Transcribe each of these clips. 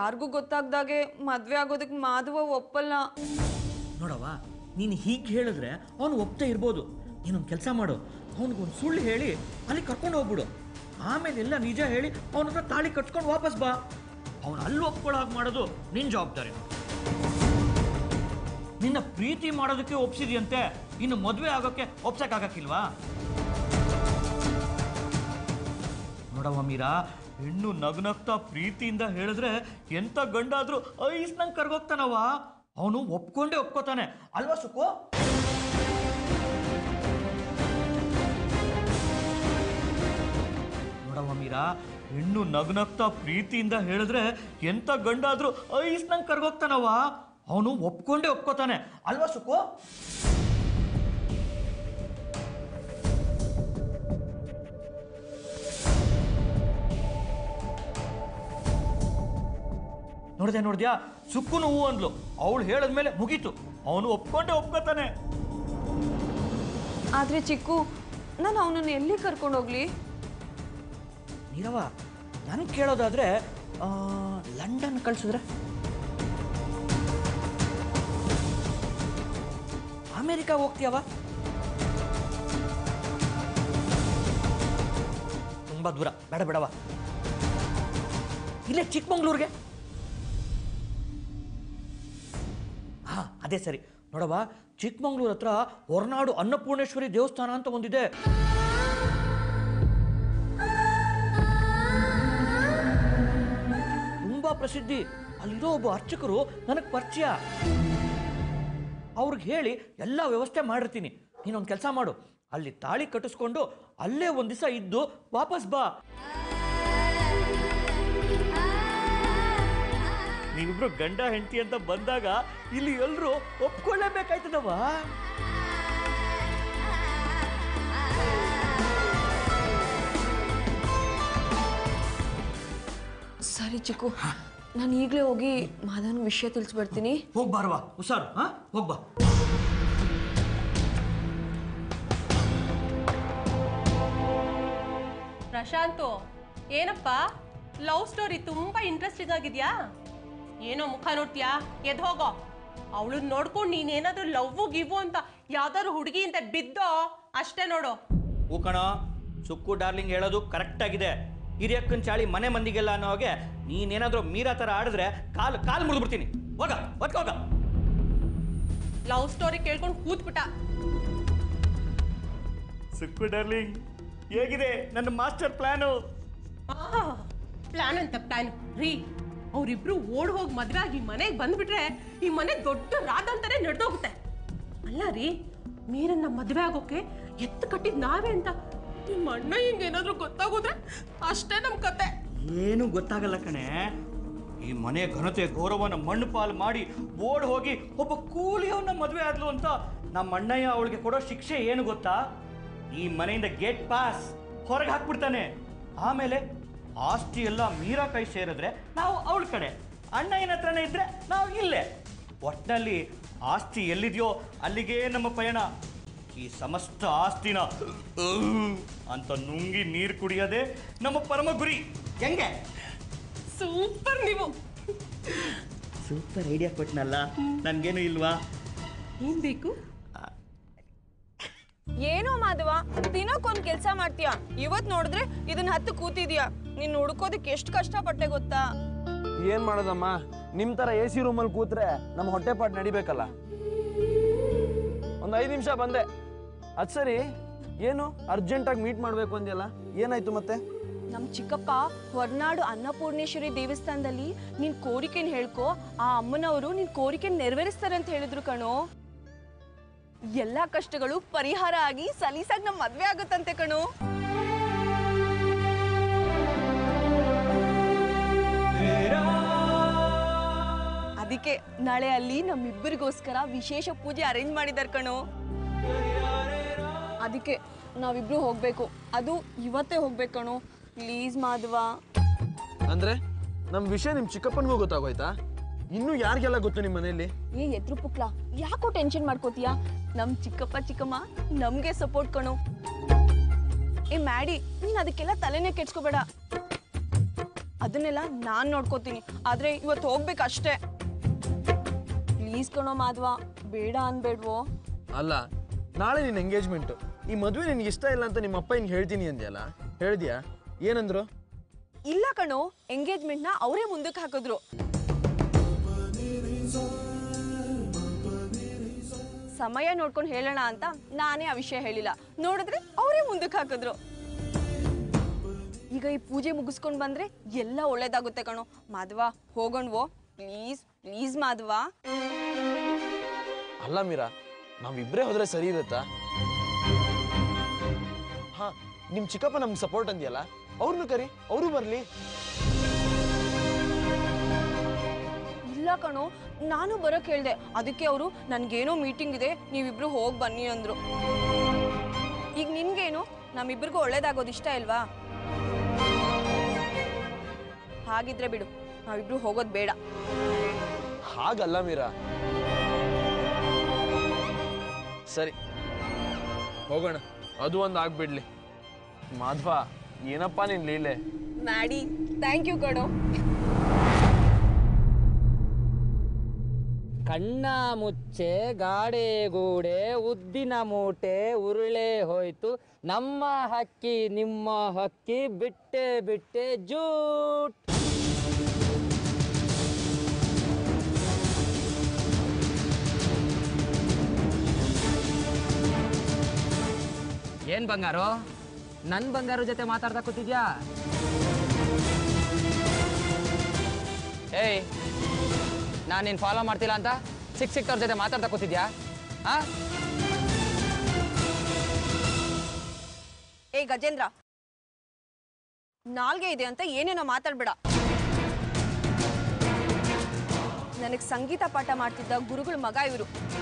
ಯಾರಿಗೂ ಗೊತ್ತಾಗ್ದಾಗೆ ಮದ್ವೆ ಆಗೋದಕ್ಕೆ ಮಾಧವ ಒಪ್ಪಲ್ಲ ನೋಡವ್ವ ನೀನು ಹೀಗೆ ಹೇಳಿದ್ರೆ ಅವನು ಒಪ್ತಾ ಇರ್ಬೋದು ನೀನೊಂದು ಕೆಲಸ ಮಾಡು ಅವನಿಗೊಂದು ಸುಳ್ಳು ಹೇಳಿ ಅಲ್ಲಿ ಕರ್ಕೊಂಡು ಹೋಗ್ಬಿಡು ಆಮೇಲೆ ಎಲ್ಲ ನಿಜ ಹೇಳಿ ಅವನ ಹತ್ರ ತಾಳಿ ಕಟ್ಕೊಂಡು ವಾಪಸ್ ಬಾ ಅವನು ಅಲ್ಲಿ ಒಪ್ಕೊಳ್ಳೋ ಹಾಗೆ ಮಾಡೋದು ನಿನ್ನ ಜವಾಬ್ದಾರಿ ನಿನ್ನ ಪ್ರೀತಿ ಮಾಡೋದಕ್ಕೆ ಒಪ್ಸಿದ್ಯಂತೆ ಇನ್ನು ಮದುವೆ ಆಗೋಕ್ಕೆ ಒಪ್ಸಕ್ಕಾಗಕ್ಕಿಲ್ವಾ ನೋಡವ್ವ ಮೀರಾ ಹೆಣ್ಣು ನಗ್ನಗ್ತಾ ಪ್ರೀತಿಯಿಂದ ಹೇಳಿದ್ರೆ ಎಂತ ಗಂಡಾದ್ರೂ ಐಸ್ ನಂಗೆ ಕರ್ಗೋಗ್ತಾನವ ಅವನು ಒಪ್ಕೊಂಡೇ ಒಪ್ಕೋತಾನೆ ಅಲ್ವಾ ಸುಖು ನೋಡವ್ವ ಮೀರಾ ಹೆಣ್ಣು ನಗ್ನಗ್ತಾ ಪ್ರೀತಿಯಿಂದ ಹೇಳಿದ್ರೆ ಎಂತ ಗಂಡಾದ್ರೂ ಐಸ್ ನಂಗೆ ಕರ್ಗೋಗ್ತಾನವ ಅವನು ಒಪ್ಕೊಂಡೇ ಒಪ್ಕೋತಾನೆ ಅಲ್ವಾ ಸುಖು ನೋಡ್ದೆ ನೋಡ್ದ್ಯಾ ಸುಕ್ಕುನು ಹೂ ಅಂದ್ಲು ಅವಳು ಹೇಳಿದ್ಮೇಲೆ ಮುಗೀತು ಅವನು ಒಪ್ಕೊಂಡೇ ಒಪ್ಕೋತಾನೆ ಆದ್ರೆ ಚಿಕ್ಕು ನಾನು ಅವನನ್ನು ಎಲ್ಲಿ ಕರ್ಕೊಂಡು ಹೋಗ್ಲಿ ನೀರವ ನನ್ ಕೇಳೋದಾದ್ರೆ ಆ, ಲಂಡನ್ ಕಳ್ಸಿದ್ರೆ ಅಮೇರಿಕಾ ಹೋಗ್ತೀಯವ ತುಂಬಾ ದೂರ ಬೇಡ ಬೇಡವ ಇಲ್ಲೇ ಚಿಕ್ಕಮಂಗ್ಳೂರ್ಗೆ ಹಾ ಅದೇ ಸರಿ ನೋಡವ ಚಿಕ್ಕಮಂಗ್ಳೂರ್ ಹತ್ರ ಹೊರನಾಡು ಅನ್ನಪೂರ್ಣೇಶ್ವರಿ ದೇವಸ್ಥಾನ ಅಂತ ಒಂದಿದೆ ತುಂಬಾ ಪ್ರಸಿದ್ಧಿ ಅಲ್ಲಿರೋ ಒಬ್ಬ ಅರ್ಚಕರು ನನಗೆ ಪರಿಚಯ ಅವ್ರಿಗೆ ಹೇಳಿ ಎಲ್ಲ ವ್ಯವಸ್ಥೆ ಮಾಡಿರ್ತೀನಿ ನೀನೊಂದು ಕೆಲಸ ಮಾಡು ಅಲ್ಲಿ ತಾಳಿ ಕಟ್ಟಿಸ್ಕೊಂಡು ಅಲ್ಲೇ ಒಂದು ದಿವಸ ಇದ್ದು ವಾಪಸ್ ಬಾ ನೀವಿಬ್ರು ಗಂಡ ಹೆಂಡತಿ ಅಂತ ಬಂದಾಗ ಇಲ್ಲಿ ಎಲ್ಲರೂ ಒಪ್ಕೊಳ್ಳೇಬೇಕಾಯ್ತದವ ಸರಿ ಚಿಕ್ಕು ನಾನು ಈಗಲೇ ಹೋಗಿ ಮಾಧವನ ವಿಷಯ ತಿಳಿಸ್ಬಿಡ್ತೀನಿ ಹೋಗ್ಬಾರವಾ ಹುಷಾರು ಹಾ ಹೋಗ್ಬಾ ಪ್ರಶಾಂತು ಏನಪ್ಪ ಲವ್ ಸ್ಟೋರಿ ತುಂಬಾ ಇಂಟ್ರೆಸ್ಟಿಂಗ್ ಆಗಿದ್ಯಾ ಏನೋ ಮುಖ ನೋಡ್ತೀಯಾ ಎದ್ ಹೋಗೋ ಅವಳನ್ನ ನೋಡ್ಕೊಂಡು ನೀನೇನಾದ್ರೂ ಲವ್ವು ಗಿವ್ವು ಅಂತ ಯಾವ್ದಾದ್ರು ಹುಡುಗಿ ಅಂತ ಬಿದ್ದೋ ಅಷ್ಟೇ ನೋಡು ಹೂ ಕಣೋ ಸುಕ್ಕು ಡಾರ್ಲಿಂಗ್ ಹೇಳೋದು ಕರೆಕ್ಟ್ ಆಗಿದೆ ಹಿರಿಯಕ್ಕನ್ ಚಾಳಿ ಮನೆ ಮಂದಿಗೆಲ್ಲ ಅನ್ನೋ ಹಾಗೆ ನೀನೇನಾದ್ರೂ ಮೀರಾ ಥರ ಆಡಿದ್ರೆ ಕಾಲು ಕಾಲು ಮುರಿದ್ಬಿಡ್ತೀನಿ ಹೋಗ ಒತ್ಕೋಗ ಲವ್ ಸ್ಟೋರಿ ಕೇಳ್ಕೊಂಡು ಕೂತ್ಬಿಟ್ಟ ಸುಕ್ಕು ಡಾರ್ಲಿಂಗ್ ಹೇಗಿದೆ ನನ್ನ ಮಾಸ್ಟರ್ ಪ್ಲಾನು ಪ್ಲಾನ್ ಅಂತ ಪ್ಲಾನ್ ರೀ ಅವರಿಬ್ರು ಓಡ್ ಹೋಗಿ ಮದ್ವೆ ಆಗಿ ಮನೆಗೆ ಬಂದ್ಬಿಟ್ರೆ ಈ ಮನೆ ದೊಡ್ಡ ರಾಧ ಅಂತಾನೆ ನಡೆದೋಗುತ್ತೆ ಅಲ್ಲ ರೀ ಮೀರನ್ನ ಮದ್ವೆ ಆಗೋಕೆ ಎತ್ತು ಕಟ್ಟಿದ್ ನಾವೇ ಅಂತ ನಿಮ್ಮ ಅಣ್ಣ ಹಿಂಗೇನಾದ್ರೂ ಗೊತ್ತಾಗೋದ್ರೆ ಅಷ್ಟೇ ನಮ್ ಕತೆ ಏನು ಗೊತ್ತಾಗಲ್ಲ ಕಣೆ ಈ ಮನೆ ಘನತೆ ಗೌರವನ ಮಣ್ಣು ಪಾಲು ಮಾಡಿ ಓಡ್ ಹೋಗಿ ಒಬ್ಬ ಕೂಲಿಯವನ್ನ ಮದುವೆ ಆದ್ಲು ಅಂತ ನಮ್ಮ ಅಣ್ಣಯ್ಯ ಅವಳಿಗೆ ಕೊಡೋ ಶಿಕ್ಷೆ ಏನು ಗೊತ್ತಾ ಈ ಮನೆಯಿಂದ ಗೇಟ್ ಪಾಸ್ ಹೊರಗೆ ಹಾಕ್ಬಿಡ್ತಾನೆ ಆಮೇಲೆ ಆಸ್ತಿ ಎಲ್ಲ ಮೀರಾ ಕೈ ಸೇರಿದ್ರೆ ನಾವು ಅವಳ ಕಡೆ ಅಣ್ಣಯ್ಯನ ಹತ್ರನೇ ಇದ್ರೆ ನಾವು ಇಲ್ಲೇ ಒಟ್ಟಿನಲ್ಲಿ ಆಸ್ತಿ ಎಲ್ಲಿದೆಯೋ ಅಲ್ಲಿಗೆ ನಮ್ಮ ಪಯಣ ಈ ಸಮಸ್ತ ಆಸ್ತಿನ ಅಂತ ನುಂಗಿ ನೀರು ಕುಡಿಯೋದೇ ನಮ್ಮ ಪರಮ ಗುರಿ ಹೆಂಗೆ ಸೂಪರ್ ನೀವು ಸೂಪರ್ ಐಡಿಯಾ ಕೊಟ್ನಲ್ಲ ನನ್ಗೇನು ಇಲ್ವಾ ಏನ್ ಬೇಕು ಏನೋ ಮಾಧವ ದಿನಕ್ಕೊಂದ್ ಕೆಲಸ ಮಾಡ್ತೀಯ ಇವತ್ ನೋಡಿದ್ರೆ ಇದನ್ನ ಹತ್ತು ಕೂತಿದ್ಯಾ ನೀನ್ ಹುಡ್ಕೋದಕ್ಕೆ ಎಷ್ಟು ಕಷ್ಟಪಟ್ಟೆ ಗೊತ್ತಾ ಏನ್ ಮಾಡೋದಮ್ಮ ನಿಮ್ ತರ ಎ ಸಿ ರೂಮಲ್ಲಿ ಕೂತ್ರೆ ನಮ್ಮ ಹೊಟ್ಟೆಪಾಟ್ ನಡಿಬೇಕಲ್ಲ ಒಂದ್ ಐದ್ ನಿಮಿಷ ಬಂದೆ ಅದ್ ಸರಿ ಏನು ಅರ್ಜೆಂಟಾಗಿ ಮೀಟ್ ಮಾಡ್ಬೇಕು ಅಂದ್ಯಲ್ಲ ಏನಾಯ್ತು ಮತ್ತೆ ನಮ್ ಚಿಕ್ಕಪ್ಪ ಹೊರನಾಡು ಅನ್ನಪೂರ್ಣೇಶ್ವರಿ ದೇವಸ್ಥಾನದಲ್ಲಿ ನಿನ್ ಕೋರಿಕೆನ್ ಹೇಳ್ಕೊ ಆ ಅಮ್ಮನವರು ನಿನ್ ಕೋರಿಕೆ ನೆರವೇರಿಸ್ತಾರೆ ಅಂತ ಹೇಳಿದ್ರು ಕಣೋ ಎಲ್ಲಾ ಕಷ್ಟಗಳು ಪರಿಹಾರ ಆಗಿ ಸಲೀಸಾಗಿ ನಮ್ ಮದ್ವೆ ಆಗುತ್ತಂತೆ ಕಣೋ ಅದಕ್ಕೆ ನಾಳೆ ಅಲ್ಲಿ ನಮ್ಮಿಬ್ಬರಿಗೋಸ್ಕರ ವಿಶೇಷ ಪೂಜೆ ಅರೇಂಜ್ ಮಾಡಿದಾರೆ ಕಣೋ ಅದಕ್ಕೆ ನಾವಿಬ್ರು ಹೋಗ್ಬೇಕು ಅದು ಇವತ್ತೇ ಹೋಗ್ಬೇಕು ಕಣೋ ಪ್ಲೀಸ್ ಮಾಧವ ಅಂದ್ರೆ ನಮ್ ವಿಷಯ ನಿಮ್ ಚಿಕ್ಕಪ್ಪನಿಗೂ ಗೊತ್ತಾಗೋಯ್ತಾ ಇನ್ನು ಯಾರಿಗೆಲ್ಲ ಗೊತ್ತು ನಿಮ್ ಮನೆಯಲ್ಲಿ ಏ ಎದ್ರು ಪುಕ್ಲ ಯಾಕೋ ಟೆನ್ಷನ್ ಮಾಡ್ಕೋತೀಯಾ ನಮ್ ಚಿಕ್ಕಪ್ಪ ಚಿಕ್ಕಮ್ಮ ನಮ್ಗೆ ಸಪೋರ್ಟ್ ಕಣೋ ಏ ಮ್ಯಾಡಿ ನೀನ್ ಅದಕ್ಕೆಲ್ಲ ತಲೆನೇ ಕೆಡ್ಸ್ಕೋಬೇಡ ಅದನ್ನೆಲ್ಲ ನಾನ್ ನೋಡ್ಕೋತೀನಿ ಆದ್ರೆ ಇವತ್ತು ಹೋಗ್ಬೇಕಷ್ಟೇ ಪ್ಲೀಸ್ ಕಣೋ ಮಾಧವ ಬೇಡ ಅನ್ಬೇಡ್ವೋ ಅಲ್ಲ ನಾಳೆ ನಿನ್ನ ಎಂಗೇಜ್ಮೆಂಟು ಈ ಮದುವೆ ನಿನ್ಗೆ ಇಷ್ಟ ಇಲ್ಲ ಅಂತ ನಿಮ್ಮ ಅಪ್ಪ ಹಿಂಗೆ ಹೇಳ್ತೀನಿ ಅಂದ್ಯಲ್ಲ ಹೇಳ್ದ್ಯಾ ಏನಂದ್ರು ಇಲ್ಲ ಕಣೋ ಎಂಗೇಜ್ಮೆಂಟ್ನ ಅವರೇ ಮುಂದಕ್ಕೆ ಹಾಕಿದ್ರು ಸಮಯ ನೋಡ್ಕೊಂಡು ಹೇಳೋಣ ಅಂತ ನಾನೇ ಆ ವಿಷಯ ಹೇಳಿಲ್ಲ ನೋಡಿದ್ರೆ ಅವರೇ ಮುಂದಕ್ಕೆ ಹಾಕಿದ್ರು ಈಗ ಈ ಪೂಜೆ ಮುಗಿಸ್ಕೊಂಡು ಬಂದ್ರೆ ಎಲ್ಲ ಒಳ್ಳೇದಾಗುತ್ತೆ ಕಣೋ ಮಾಧವ ಹೋಗೋಣವೋ ಪ್ಲೀಸ್ ಪ್ಲೀಸ್ ಮಾಧವ ಅಲ್ಲ ಮೀರಾ ನಾವಿಬ್ಬರೇ ಹೋದ್ರೆ ಸರಿ ಇರುತ್ತಾ ಹಾ ನಿಮ್ಮ ಚಿಕ್ಕಪ್ಪ ನಮ್ಗೆ ಸಪೋರ್ಟ್ ಅಂದ್ಯಲ್ಲ ಅವ್ರನ್ನೂ ಕರಿ ಅವರು ಬರಲಿ ಇಲ್ಲ ಕಣೋ ನಾನು ಬರೋಕ್ ಹೇಳ್ದೆ ಅದಕ್ಕೆ ಅವರು ನನ್ಗೇನೋ ಮೀಟಿಂಗ್ ಇದೆ ನೀವಿಬ್ರು ಹೋಗಿ ಬನ್ನಿ ಅಂದ್ರು ಈಗ ನಿನ್ಗೇನು ನಮ್ಮಿಬ್ರಿಗೂ ಒಳ್ಳೇದಾಗೋದು ಇಷ್ಟ ಇಲ್ವಾ ಹಾಗಿದ್ರೆ ಬಿಡು ನಾವಿಬ್ರು ಹೋಗೋದು ಬೇಡ ಹಾಗಲ್ಲ ಮೀರಾ ಸರಿ ಹೋಗೋಣ ಅದು ಒಂದು ಆಗ್ಬಿಡ್ಲಿ ಮಾಧ್ವ ಏನಪ್ಪ ನಿನ್ ಲೀಲೆ ಮ್ಯಾಡಿ ಥ್ಯಾಂಕ್ ಯು ಕಣೋ ಕಣ್ಣ ಮುಚ್ಚೆ ಗಾಡೆ ಗೂಡೆ ಉದ್ದಿನ ಮೂಟೆ ಉರುಳೆ ಹೋಯ್ತು ನಮ್ಮ ಹಕ್ಕಿ ನಿಮ್ಮ ಹಕ್ಕಿ ಬಿಟ್ಟೆ ಬಿಟ್ಟೆ ಜೂಟ್ ಏನ್ ಬಂಗಾರು ನನ್ ಬಂಗಾರು ಜೊತೆ ಮಾತಾಡ್ತಾ ಕೂತಿದ್ಯಾ ಏಯ್ ನಾನು ನೀನು ಫಾಲೋ ಮಾಡ್ತಿಲ್ಲ ಅಂತ ಸಿಕ್ ಸಿಕ್ತವ್ರ ಜೊತೆ ಮಾತಾಡ್ತಾ ಕೂತಿದ್ಯಾ ಆ ಏ ಗಜೇಂದ್ರ ನಾಲ್ಗೆ ಇದೆ ಅಂತ ಏನೇನೋ ಮಾತಾಡ್ಬೇಡ ನನಗೆ ಸಂಗೀತ ಪಾಠ ಮಾಡ್ತಿದ್ದ ಗುರುಗಳ ಮಗ ಇವರು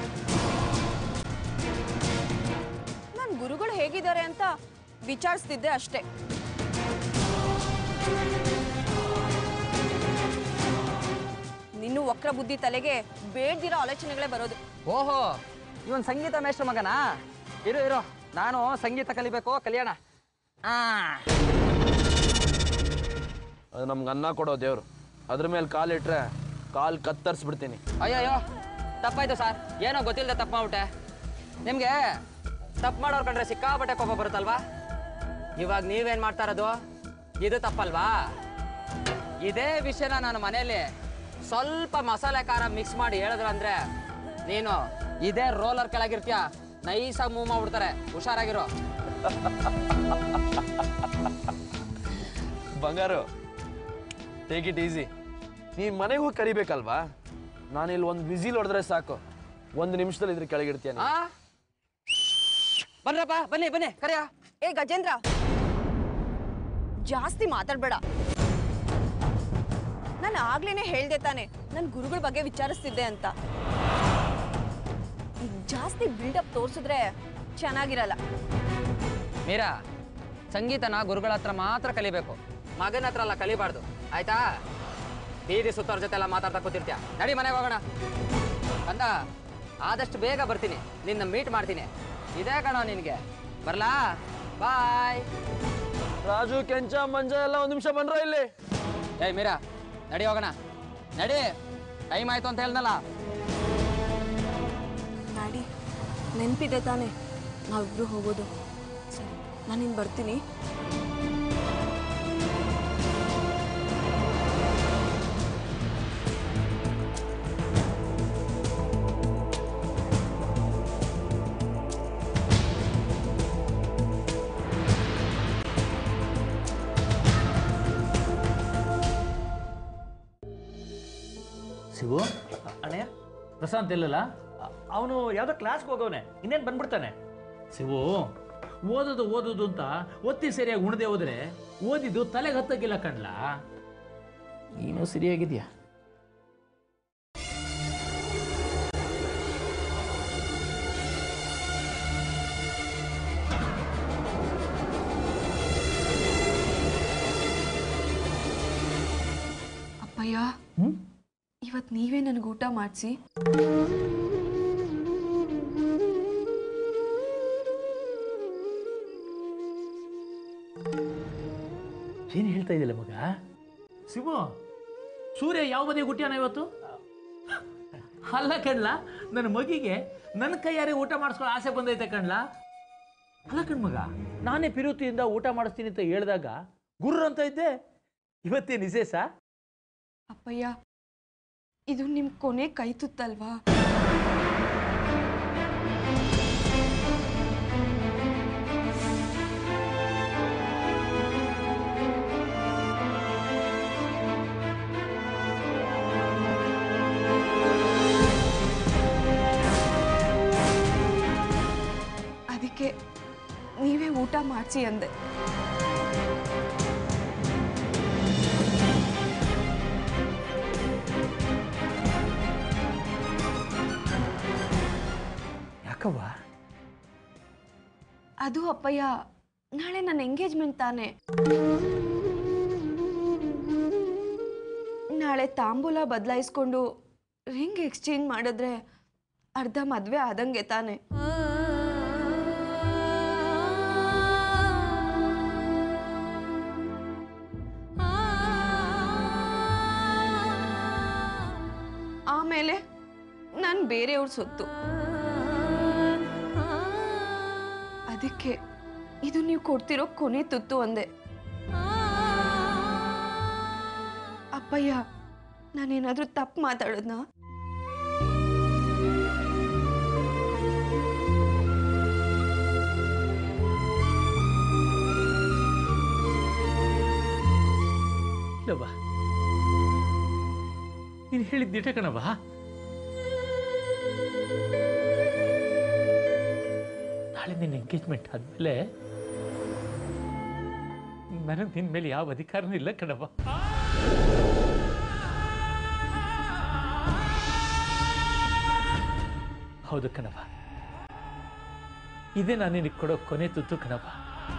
ನನ್ನ ಗುರುಗಳು ಹೇಗಿದ್ದಾರೆ ಅಂತ ವಿಚಾರಿಸ್ತಿದ್ದೆ ಅಷ್ಟೇ ನಿನ್ನೂ ವಕ್ರ ಬುದ್ಧಿ ತಲೆಗೆ ಬೇಡ್ದಿರೋ ಆಲೋಚನೆಗಳೇ ಬರೋದು ಓಹೋ ಇವನ್ ಸಂಗೀತ ಮೇಷ್ಟ್ರ ಮಗನಾ ಇರು ಇರು ನಾನು ಸಂಗೀತ ಕಲಿಬೇಕು ಕಲಿಯೋಣ ಆ ಅದು ನಮ್ಗೆ ಅನ್ನ ಕೊಡೋ ದೇವ್ರು ಅದ್ರ ಮೇಲೆ ಕಾಲಿಟ್ರೆ ಕಾಲ್ ಕತ್ತರಿಸ್ಬಿಡ್ತೀನಿ ಅಯ್ಯೋ ಅಯ್ಯೋ ತಪ್ಪಾಯ್ತು ಸರ್ ಏನೋ ಗೊತ್ತಿಲ್ಲದೆ ತಪ್ಪು ಮಾಡ್ಬಿಟ್ಟೆ ನಿಮಗೆ ತಪ್ಪು ಮಾಡೋರ್ ಕಂಡ್ರೆ ಸಿಕ್ಕಾಪಟ್ಟೆ ಕೋಪ ಬರುತ್ತಲ್ವಾ ಇವಾಗ ನೀವೇನ್ ಮಾಡ್ತಾ ಇರೋದು ಇದು ತಪ್ಪಲ್ವಾ ಇದೇ ವಿಷಯನ ನಾನು ಮನೆಯಲ್ಲಿ ಸ್ವಲ್ಪ ಮಸಾಲೆ ಖಾರ ಮಿಕ್ಸ್ ಮಾಡಿ ಹೇಳಿದ್ರ ಅಂದ್ರೆ ನೀನು ಇದೇ ರೋಲರ್ ಕೆಳಗಿರ್ತೀಯ ನೈಸಾಗಿ ಮೂವ್ ಮಾಡ್ಬಿಡ್ತಾರೆ ಹುಷಾರಾಗಿರೋ ಬಂಗಾರು ಟೇಕ್ ಇಟ್ ಈಸಿ ನೀನ್ ಮನೆಗೆ ಹೋಗಿ ಕರಿಬೇಕಲ್ವಾ ನಾನು ಇಲ್ಲಿ ಒಂದು ವಿಸಿಲ್ ಹೊಡೆದ್ರೆ ಸಾಕು ಒಂದು ನಿಮಿಷದಲ್ಲಿ ಇದ್ರ ಕೆಳಗಿಡ್ತೀಯ ಆ ಬನ್ರಪ್ಪ ಬನ್ನಿ ಬನ್ನಿ ಕರೆಯ ಏ ಗಜೇಂದ್ರ ಜಾಸ್ತಿ ಮಾತಾಡ್ಬೇಡ ನಾನು ಆಗ್ಲೇನೆ ಹೇಳ್ದೆ ತಾನೆ ನನ್ನ ಗುರುಗಳ ಬಗ್ಗೆ ವಿಚಾರಿಸ್ತಿದ್ದೆ ಅಂತ ಈಗ ಜಾಸ್ತಿ ಬಿಲ್ಡಪ್ ತೋರಿಸಿದ್ರೆ ಚೆನ್ನಾಗಿರಲ್ಲ ಮೀರಾ ಸಂಗೀತನ ಗುರುಗಳ ಹತ್ರ ಮಾತ್ರ ಕಲಿಬೇಕು ಮಗನ ಹತ್ರ ಎಲ್ಲ ಕಲಿಬಾರ್ದು ಆಯ್ತಾ ಬೀದಿ ಸುತ್ತೋರ್ ಜೊತೆ ಎಲ್ಲ ಮಾತಾಡ್ತಾ ಕೂತಿರ್ತೀಯ ನಡಿ ಮನೆಗೆ ಹೋಗೋಣ ಅಂದ ಆದಷ್ಟು ಬೇಗ ಬರ್ತೀನಿ ನಿನ್ನ ಮೀಟ್ ಮಾಡ್ತೀನಿ ಇದೇ ಕಣೋ ನಿನಗೆ ಬರ್ಲಾ ಬಾಯ್ ರಾಜು ಕೆಂಚ ಮಂಜ ಎಲ್ಲ ಒಂದ್ ನಿಮಿಷ ಬಂದ್ರ ಇಲ್ಲಿ ಏಯ್ ಮೀರಾ ನಡಿ ಹೋಗೋಣ ನಡಿ ಟೈಮ್ ಆಯ್ತು ಅಂತ ಹೇಳ್ದಲ್ಲ ಮ್ಯಾಡಿ ನೆನಪಿದೆ ತಾನೆ ನಾವಿಬ್ರು ಹೋಗೋದು ಸರಿ ನಾನಿನ್ ಬರ್ತೀನಿ ಶಿವು ಅಣ್ಣಯ್ಯ ಪ್ರಶಾಂತ್ ಇಲ್ಲಲ್ಲ ಅವನು ಯಾವುದೋ ಕ್ಲಾಸ್ಗೆ ಹೋಗವನೆ ಇನ್ನೇನು ಬಂದ್ಬಿಡ್ತಾನೆ ಶಿವು ಓದೋದು ಓದೋದು ಅಂತ ಒತ್ತಿ ಸರಿಯಾಗಿ ಉಣದೆ ಹೋದ್ರೆ ಓದಿದ್ದು ತಲೆಗೆ ಹತ್ತಕ್ಕಿಲ್ಲ ಕಣ್ಲಾ ನೀನು ಸರಿಯಾಗಿದ್ಯಾ ಅಪ್ಪಯ್ಯ ಇವತ್ತು ನೀವೇ ನನಗೆ ಊಟ ಮಾಡಿಸಿ ಏನು ಹೇಳ್ತಾ ಇದ್ದಿಲ್ಲ ಮಗ ಶಿವು ಸೂರ್ಯ ಯಾವ ಬದಿಗೆ ಹುಟ್ಟ್ಯಾನ ಇವತ್ತು ಅಲ್ಲ ಕಣ್ಲ ನನ್ನ ಮಗಿಗೆ ನನ್ನ ಕೈಯಾರೆ ಊಟ ಮಾಡಿಸ್ಕೊಳ್ಳೋ ಆಸೆ ಬಂದೈತೆ ಕಣ್ಲ ಅಲ್ಲ ಕಣ್ಮಗ ನಾನೇ ಪಿರುತಿಯಿಂದ ಊಟ ಮಾಡಿಸ್ತೀನಿ ಅಂತ ಹೇಳಿದಾಗ ಗುರ್ರ ಅಂತ ಇದ್ದೆ ಇವತ್ತೇ ನಿಜೇಸ ಅಪ್ಪಯ್ಯ ಇದು ನಿಮ್ ಕೊನೆ ಕೈ ತುತ್ತಲ್ವಾ ಅದಕ್ಕೆ ನೀವೇ ಊಟ ಮಾಡಿಸಿ ಅಂದೆ ಯಾಕವ್ವ ಅದು ಅಪ್ಪಯ್ಯ ನಾಳೆ ನನ್ನ ಎಂಗೇಜ್ಮೆಂಟ್ ತಾನೆ ನಾಳೆ ತಾಂಬೂಲ ಬದಲಾಯಿಸ್ಕೊಂಡು ರಿಂಗ್ ಎಕ್ಸ್ಚೇಂಜ್ ಮಾಡಿದ್ರೆ ಅರ್ಧ ಮದ್ವೆ ಆದಂಗೆ ತಾನೆ ಆಮೇಲೆ ನಾನು ಬೇರೆಯವ್ರ ಸೊತ್ತು ಅದಕ್ಕೆ ಇದು ನೀವು ಕೊಡ್ತಿರೋ ಕೊನೆ ತುತ್ತು ಅಂದೆ ಅಪ್ಪಯ್ಯ ನಾನೇನಾದ್ರೂ ತಪ್ಪು ಮಾತಾಡೋದ್ನಾ ಇಲ್ಲವ್ವ ನೀನು ಹೇಳಿದ್ದಿಟ ಕಣವ್ವ ನಾಳೆ ನಿನ್ನ ಎಂಗೇಜ್ಮೆಂಟ್ ಆದಮೇಲೆ ನನಗೆ ನಿನ್ನ ಮೇಲೆ ಯಾವ ಅಧಿಕಾರನೂ ಇಲ್ಲ ಕಣವ್ವ ಹೌದು ಕಣವ್ವ ಇದೇ ನಾನು ನಿನಗೆ ಕೊಡೋ ಕೊನೆ ತುತ್ತು ಕಣವ್ವ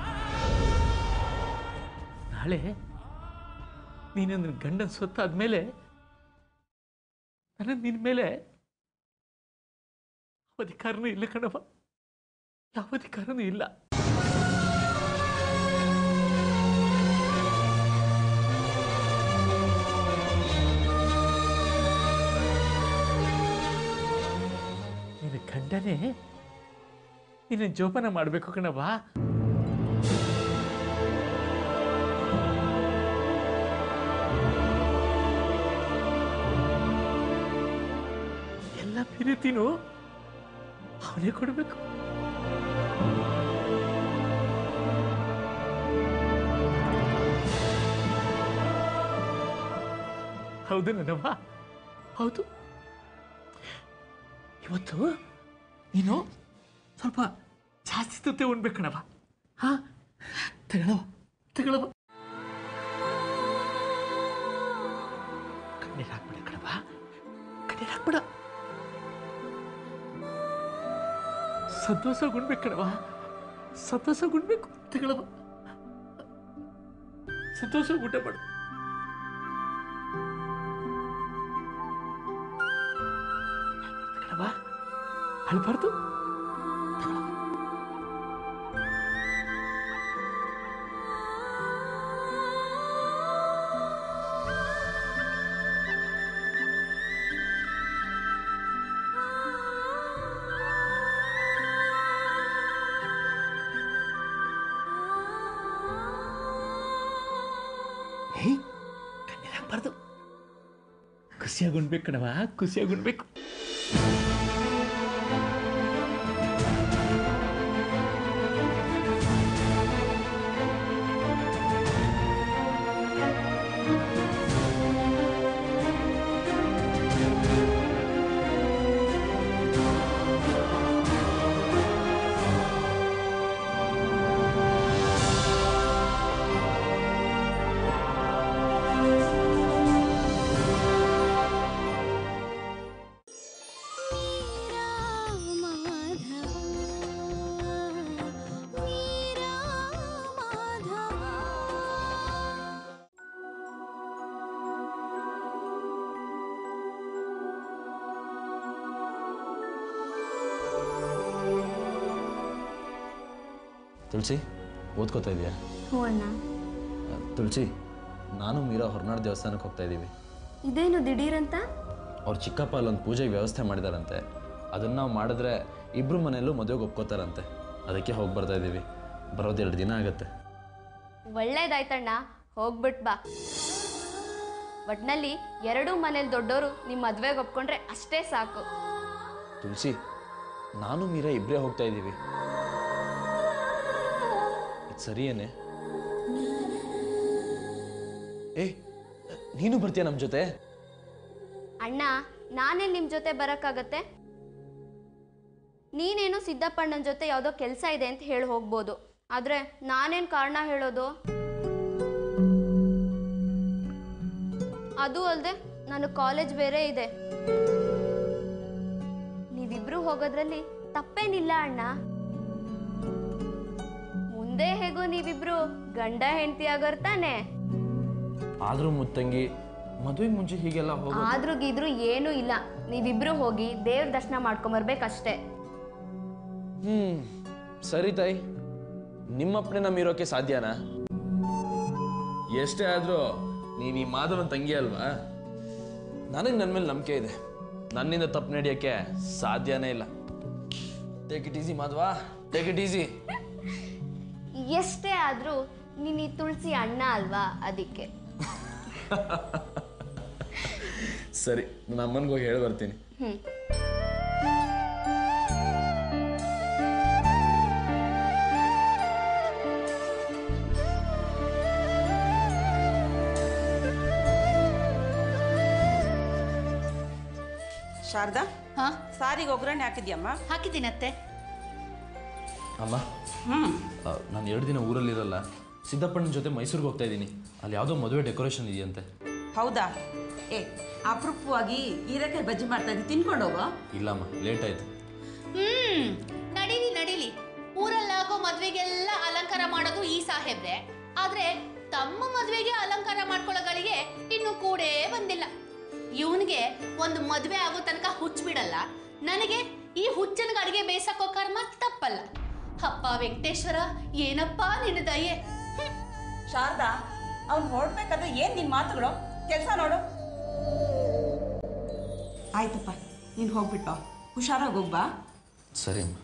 ನಾಳೆ ನೀನು ನನ್ನ ಗಂಡನ ಸೊತ್ತಾದ್ಮೇಲೆ ನನಗೆ ನಿನ್ನ ಮೇಲೆ ಯಾವ ಅಧಿಕಾರನೂ ಇಲ್ಲ ಕಣವ ಯಾವ ಅಧಿಕಾರನೂ ಇಲ್ಲ ನಿನ್ನ ಗಂಡನೇ ನಿನ್ನ ಜೋಪಾನ ಮಾಡಬೇಕು ಕಣವ ಎಲ್ಲ ಪ್ರೀತಿನೂ ಅವನೇ ಕೊಡಬೇಕು ಹೌದು ನನ್ನವ್ವ ಹೌದು ಇವತ್ತು ನೀನು ಸ್ವಲ್ಪ ಜಾಸ್ತಿ ತುತ್ತೆ ಉಣ್ಬೇಕಣವ ಹಾ ತಗೊಳವ ತಗೊಳವ ಕಣ್ಣೀರು ಹಾಕ್ಬಿಡ ಕಣವ ಕಣ್ಣೀರು ಹಾಕ್ಬಿಡ ಸಂತೋಷ ಗುಣ್ಬೇಕು ಕಣವ ಸಂತೋಷ ಗುಣ್ಬೇಕು ತಗೊಳವ ಸಂತೋಷ ಊಟ ಮಾಡು ತಗೊಳವ ಅಳ್ಬಾರ್ದು ಹೇ ಕಣ್ಣೀರು ಹಾಕ್ಬಾರ್ದು ಖುಷಿಯಾಗಿ ಉಣ್ಬೇಕು ಕಣವ ಖುಷಿಯಾಗಿ ಉಣ್ಬೇಕು ತುಳಸಿ ಓದ್ಕೋತಾ ಇದೆಯಾ ಹ್ಞೂ ಅಣ್ಣ ತುಳಸಿ ನಾನು ಮೀರಾ ಹೊರನಾಡು ದೇವಸ್ಥಾನಕ್ಕೆ ಹೋಗ್ತಾ ಇದ್ದೀವಿ ಇದೇನು ದಿಢೀರಂತ ಅವ್ರ ಚಿಕ್ಕಪ್ಪ ಅಲ್ಲೊಂದು ಪೂಜೆಗೆ ವ್ಯವಸ್ಥೆ ಮಾಡಿದಾರಂತೆ ಅದನ್ನು ನಾವು ಮಾಡಿದ್ರೆ ಇಬ್ಬರು ಮನೆಯಲ್ಲೂ ಮದುವೆಗೆ ಒಪ್ಕೋತಾರಂತೆ ಅದಕ್ಕೆ ಹೋಗಿ ಬರ್ತಾ ಇದ್ದೀವಿ ಬರೋದು ಎರಡು ದಿನ ಆಗುತ್ತೆ ಒಳ್ಳೇದಾಯ್ತಣ್ಣ ಹೋಗ್ಬಿಟ್ ಬಾ ಒಟ್ನಲ್ಲಿ ಎರಡೂ ಮನೇಲಿ ದೊಡ್ಡೋರು ನಿಮ್ಮ ಮದ್ವೆಗೆ ಒಪ್ಕೊಂಡ್ರೆ ಅಷ್ಟೇ ಸಾಕು ತುಳಸಿ ನಾನು ಮೀರಾ ಇಬ್ಬರೇ ಹೋಗ್ತಾ ಇದ್ದೀವಿ ಇದು ಸರಿಯೇನೆ ಏ ನೀನು ಬರ್ತೀಯ ನಮ್ಮ ಜೊತೆ ಅಣ್ಣ ನಾನೇ ನಿಮ್ಮ ಜೊತೆ ಬರೋಕ್ಕಾಗತ್ತೆ ನೀನೇನೋ ಸಿದ್ದಪ್ಪಣ್ಣನ ಜೊತೆ ಯಾವುದೋ ಕೆಲಸ ಇದೆ ಅಂತ ಹೇಳಿ ಹೋಗ್ಬೋದು ಆದರೆ ನಾನೇನು ಕಾರಣ ಹೇಳೋದು ಅದು ಅಲ್ಲದೆ ನಾನು ಕಾಲೇಜ್ ಬೇರೆ ಇದೆ ನೀವಿಬ್ರು ಹೋಗೋದ್ರಲ್ಲಿ ತಪ್ಪೇನಿಲ್ಲ ಅಣ್ಣ ಮುಂದೆ ಹೇಗೋ ನೀವಿಬ್ರು ಗಂಡ ಹೆಂಡತಿ ಆಗೋರ್ ತಾನೆ ಆದರೂ ಮುತ್ತಂಗಿ ಮದುವೆಗೆ ಮುಂಚೆ ಹೀಗೆಲ್ಲ ಹೋಗೋ ಆದ್ರೂ ಗೀದ್ರೂ ಏನೂ ಇಲ್ಲ ನೀವಿಬ್ರು ಹೋಗಿ ದೇವ್ರ ದರ್ಶನ ಮಾಡ್ಕೊಂಬರ್ಬೇಕಷ್ಟೇ ಹ್ಮ್ ಸರಿ ತಾಯಿ ನಿಮ್ಮಪ್ಪನೇ ನಮ್ಮ ಇರೋಕೆ ಸಾಧ್ಯನಾ ಎಷ್ಟೇ ಆದ್ರೂ ನೀನು ಈ ಮಾಧವನ ತಂಗಿ ಅಲ್ವಾ ನನಗೆ ನನ್ನ ಮೇಲೆ ನಂಬಿಕೆ ಇದೆ ನನ್ನಿಂದ ತಪ್ಪು ನಡೆಯೋಕ್ಕೆ ಸಾಧ್ಯನೇ ಇಲ್ಲ take it easy Madhava take it easy ಎಷ್ಟೇ ಆದ್ರೂ ನೀನ್ ಈ ತುಳಸಿ ಅಣ್ಣ ಅಲ್ವಾ ಅದಕ್ಕೆ ಸರಿ ನನ್ನ ಅಮ್ಮನಿಗೆ ಹೋಗಿ ಹೇಳಿ ಬರ್ತೀನಿ ಹ್ಮ್ ಶಾರದಾ ಹಾ ಸಾರಿಗೆ ಒಗ್ಗರಣೆ ಹಾಕಿದ್ಯಮ್ಮ ಹಾಕಿದ್ದೀನತ್ತೆ ಅಮ್ಮ ಹ್ಮ್ ನಾನು ಎರಡು ದಿನ ಊರಲ್ಲಿರಲ್ಲ ಸಿದ್ದಪ್ಪಣ್ಣನ ಜೊತೆ ಮೈಸೂರಿಗೆ ಹೋಗ್ತಾ ಇದ್ದೀನಿ ಅಲ್ಲಿ ಯಾವುದೋ ಮದುವೆ ಡೆಕೋರೇಷನ್ ಇದೆಯಂತೆ ಹೌದಾ ಏ ಅಪರೂಪವಾಗಿ ಹೀರೆಕಾಯಿ ಬಜ್ಜಿ ಮಾಡ್ತಾ ಇದ್ದೀನಿ ತಿನ್ಕೊಂಡು ಹೋಗೋ ಇಲ್ಲಮ್ಮ ಲೇಟ್ ಆಯ್ತು ಹ್ಮ್ ನಡೀಲಿ ನಡೀಲಿ ಊರಲ್ಲಾಗೋ ಮದ್ವೆಗೆಲ್ಲ ಅಲಂಕಾರ ಮಾಡೋದು ಈ ಸಾಹೇಬ್ರೆ ಆದ್ರೆ ತಮ್ಮ ಮದ್ವೆಗೆ ಅಲಂಕಾರ ಮಾಡ್ಕೊಳ್ಳೋಗಳಿಗೆ ಇನ್ನು ಕೂಡೇ ಬಂದಿಲ್ಲ ಇವನಿಗೆ ಒಂದು ಮದ್ವೆ ಆಗೋ ತನಕ ಹುಚ್ಚ ಬಿಡಲ್ಲ ನನಗೆ ಈ ಹುಚ್ಚನಿಗೆ ಅಡಿಗೆ ಬೇಯಿಸಕ್ಕೋ ಕರ್ಮ ತಪ್ಪಲ್ಲ ಅಪ್ಪ ವೆಂಕಟೇಶ್ವರ ಏನಪ್ಪ ನಿನ್ನ ದಯೆ ಹ್ಮ್. ಶಾರದಾ ಅವ್ನು ಹೊರಡ್ಬೇಕಾದ್ರೆ ಏನ್ ನಿನ್ ಮಾತುಗಳು ಕೆಲಸ ನೋಡು ಆಯ್ತಪ್ಪ ನೀನು ಹೋಗ್ಬಿಟ್ಟು ಹುಷಾರಾಗಿ ಹೋಗ್ಬಾ ಸರಿ ಅಮ್ಮ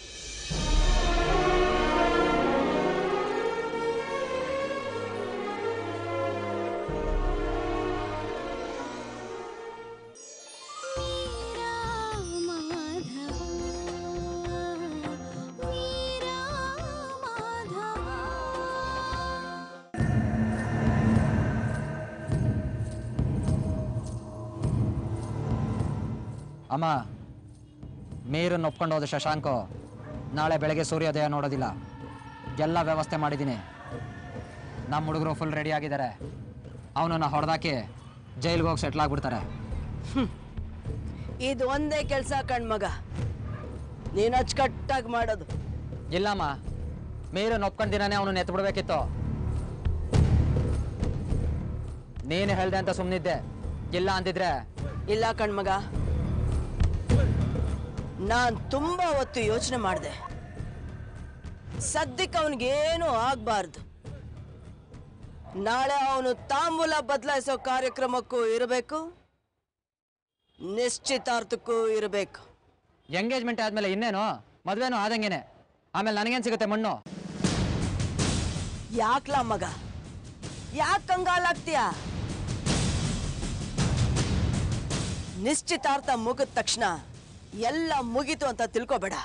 ಅಮ್ಮ ಮೇರನ್ನು ಒಪ್ಕೊಂಡು ಹೋದ ಶಶಾಂಕು ನಾಳೆ ಬೆಳಗ್ಗೆ ಸೂರ್ಯೋದಯ ನೋಡೋದಿಲ್ಲ ಎಲ್ಲ ವ್ಯವಸ್ಥೆ ಮಾಡಿದ್ದೀನಿ ನಮ್ಮ ಹುಡುಗರು ಫುಲ್ ರೆಡಿ ಆಗಿದ್ದಾರೆ ಅವನನ್ನು ಹೊಡೆದಾಕಿ ಜೈಲಿಗೆ ಹೋಗಿ ಸೆಟ್ಲ್ ಆಗ್ಬಿಡ್ತಾರೆ ಇದು ಒಂದೇ ಕೆಲಸ ಕಣ್ಮಗ ನೀನು ಅಚ್ಚುಕಟ್ಟಾಗಿ ಮಾಡೋದು ಇಲ್ಲಮ್ಮ ಮೇರನ್ನು ಒಪ್ಕೊಂಡ್ ದಿನನೇ ಅವನು ಎತ್ತು ಬಿಡ್ಬೇಕಿತ್ತು ನೀನು ಹೇಳ್ದೆ ಅಂತ ಸುಮ್ಮನಿದ್ದೆ ಇಲ್ಲ ಅಂದಿದ್ರೆ ಇಲ್ಲ ಕಣ್ಮಗ ನಾನು ತುಂಬಾ ಹೊತ್ತು ಯೋಚನೆ ಮಾಡಿದೆ ಸದ್ಯಕ್ಕೆ ಅವನಿಗೇನು ಆಗ್ಬಾರ್ದು ನಾಳೆ ಅವನು ತಾಂಬೂಲ ಬದಲಾಯಿಸೋ ಕಾರ್ಯಕ್ರಮಕ್ಕೂ ಇರಬೇಕು ನಿಶ್ಚಿತಾರ್ಥಕ್ಕೂ ಇರಬೇಕು ಎಂಗೇಜ್ಮೆಂಟ್ ಆದ್ಮೇಲೆ ಇನ್ನೇನು ಮದ್ವೆನೂ ಆದಂಗೆನೆ ಆಮೇಲೆ ನನಗೇನು ಸಿಗುತ್ತೆ ಮಣ್ಣು ಯಾಕ್ಲಾ ಮಗ ಯಾಕೆ ಕಂಗಾಲಾಗ್ತೀಯ ನಿಶ್ಚಿತಾರ್ಥ ಮುಗಿದ ತಕ್ಷಣ ಎಲ್ಲ ಮುಗೀತು ಅಂತ ತಿಳ್ಕೊಬೇಡ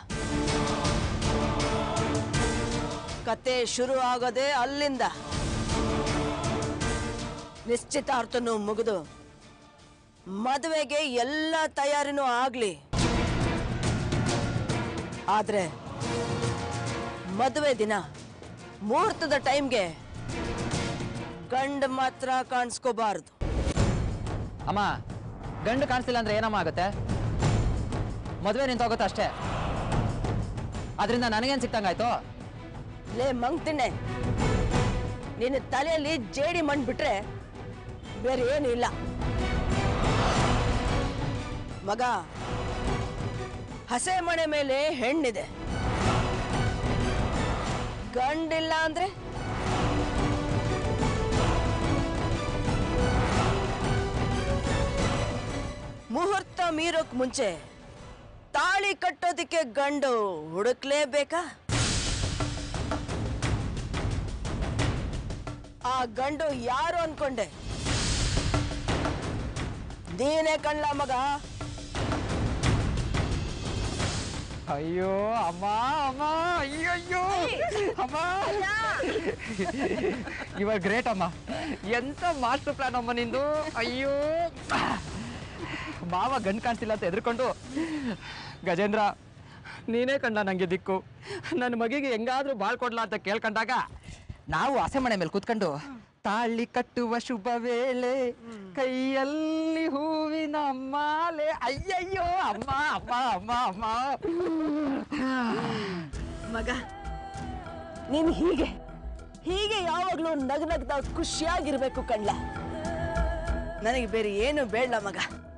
ಕತೆ ಶುರು ಆಗೋದೇ ಅಲ್ಲಿಂದ ನಿಶ್ಚಿತಾರ್ಥನೂ ಮುಗಿದು ಮದುವೆಗೆ ಎಲ್ಲ ತಯಾರಿನೂ ಆಗ್ಲಿ ಆದ್ರೆ ಮದುವೆ ದಿನ ಮುಹೂರ್ತದ ಟೈಮ್ಗೆ ಗಂಡ ಮಾತ್ರ ಕಾಣಿಸ್ಕೋಬಾರ್ದು ಅಮ್ಮ ಗಂಡು ಕಾಣಿಸ್ತಿಲ್ಲ ಅಂದ್ರೆ ಏನಮ್ಮ ಆಗುತ್ತೆ ಮದುವೆ ನಿಂತೋಗುತ್ತೆ ಅಷ್ಟೇ ಅದರಿಂದ ನನಗೇನು ಸಿಕ್ತಂಗಾಯ್ತು ಲೇ ಮಂಗ್ತಿಣ್ಣೆ ನಿನ್ನ ತಲೆಯಲ್ಲಿ ಜೇಡಿ ಮಣ್ಣು ಬಿಟ್ರೆ ಬೇರೆ ಏನು ಇಲ್ಲ ಮಗ ಹಸೆ ಮಣೆ ಮೇಲೆ ಹೆಣ್ಣಿದೆ ಗಂಡಿಲ್ಲ ಅಂದ್ರೆ ಮುಹೂರ್ತ ಮೀರೋಕ್ ಮುಂಚೆ ತಾಳಿ ಕಟ್ಟೋದಿಕ್ಕೆ ಗಂಡು ಹುಡುಕ್ಲೇಬೇಕಾ ಆ ಗಂಡು ಯಾರು ಅನ್ಕೊಂಡೆ ನೀನೇ ಕಣ್ಲ ಮಗ ಅಯ್ಯೋ ಅಮ್ಮ ಅಮ್ಮ ಅಯ್ಯೋ ಅಯ್ಯೋ ಅಮ್ಮ ಇವಾಗ ಗ್ರೇಟ್ ಅಮ್ಮ ಎಂತ ಮಾಸ್ಟರ್ ಪ್ಲಾನ್ ಅಮ್ಮ ನಿಂದು ಅಯ್ಯೋ ಮಾವ ಗಂಡು ಕಾಣಿಸ್ತಿಲ್ಲ ಅಂತ ಎದ್ರುಕೊಂಡು ಗಜೇಂದ್ರ ನೀನೇ ಕಂಡ ನಂಗೆ ದಿಕ್ಕು ನನ್ನ ಮಗಿಗೆ ಹೆಂಗಾದ್ರೂ ಬಾಳ್ ಕೊಡ್ಲಾ ಅಂತ ಕೇಳ್ಕೊಂಡಾಗ ನಾವು ಹಸೆ ಮನೆ ಮೇಲೆ ಕೂತ್ಕೊಂಡು ತಾಳಿ ಕಟ್ಟುವ ಶುಭ ವೇಳೆ ಕೈಯಲ್ಲಿ ಹೂವಿನ ಮಾಲೆ ಅಯ್ಯಯ್ಯೋ ಅಮ್ಮ ಅಮ್ಮ ಅಮ್ಮ ಅಮ್ಮ ಮಗ ನೀನ್ ಹೀಗೆ ಹೀಗೆ ಯಾವಾಗ್ಲೂ ನಗ್ ನಗ್ದ ಖುಷಿಯಾಗಿರ್ಬೇಕು ಕಣ್ಲ ನನಗೆ ಬೇರೆ ಏನು ಬೇಡ ಮಗ